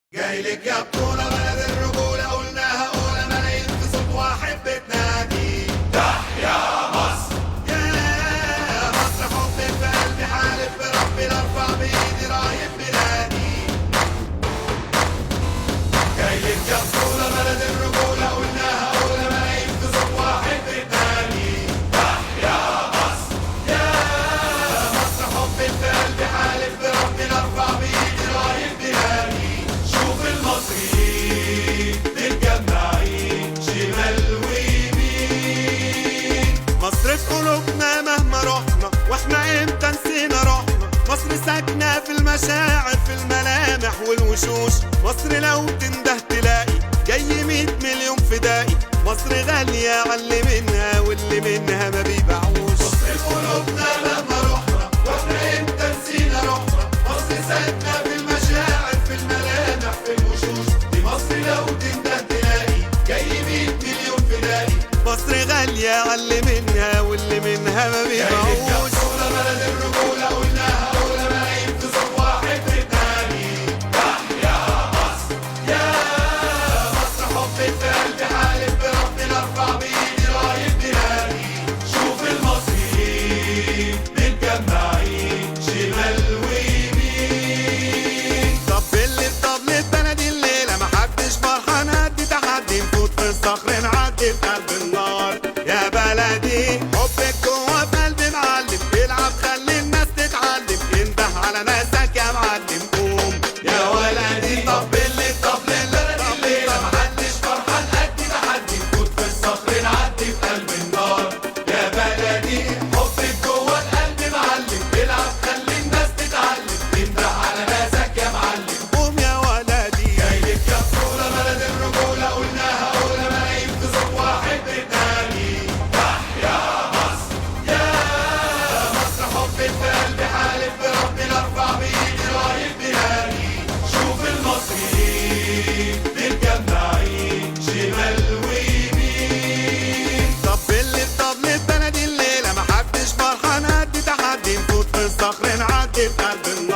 جاي لك يا بطولة بلد الرجولة قلناها أولى ملايين في صوت واحد بتنادي تحيا مصر يا مصر حبك في قلبي حالف بربي لارفع بإيدي رايح بلادي جاي لك يا بطولة بلد الرجولة قلناها أولى ملايين في صوت واحد بتنادي تحيا مصر يا مصر حبك في قلبي حالف بربي لارفع بإيدي رايح بلادي شوف المصريين متجمعين شمال ويمين مصر في قلوبنا مهما رحنا واحنا امتى نسينا روحنا مصر ساكنة في المشاعر في الملامح والوشوش مصر لو تنده تلاقي جاي مية مليون فدائي مصر غالية على منها واللي منها ما بيبيعوش مصر في قلوبنا مهما رحنا واحنا امتى نسينا روحنا مصر ساكنة في المشاعر في الملامح في الوشوش دي مصر لو تنده تلاقي جاي مية مليون فدائي مصر غالية على منها واللي منها ما بيبيعوش بلد الرجولة قلناها أولى ملايين في صف واحد بتنادي تحيا مصر يا مصر حبك في قلبي حالف بربي لارفع بإيدي رايح بلادي شوف المصريين متجمعين شمال ويمين طب اللي في طبلة بلدي الليلة محدش فرحان قد تحدي نفوت في الصخر نعدي في قلب النار يا بلدي حبك جوه في قلبي معلم العب خلي الناس تتعلم انده على ناسك يا معلم قوم يا ولدي طب اللي طب بلدي الليلة محدش فرحان قد تحدي نفوت في الصخر نعدي في قلب النار يا بلدي حبك جوه القلب معلم العب خلي الناس تتعلم انده على ناسك يا معلم قوم يا ولدي جاي لك يا بطولة بلد الرجولة قلناها أولى ملايين في صوت واحد بتنادي تحيا مصر يا مصر حبك في قلبي حالف بربي لارفع بإيدي رايح بلادي شوف المصريين متجمعين شمال ويمين طب اللي في طبلة بلدي الليلة محدش فرحان قد تحدي نفوت في الصخر نعدي في قلب النار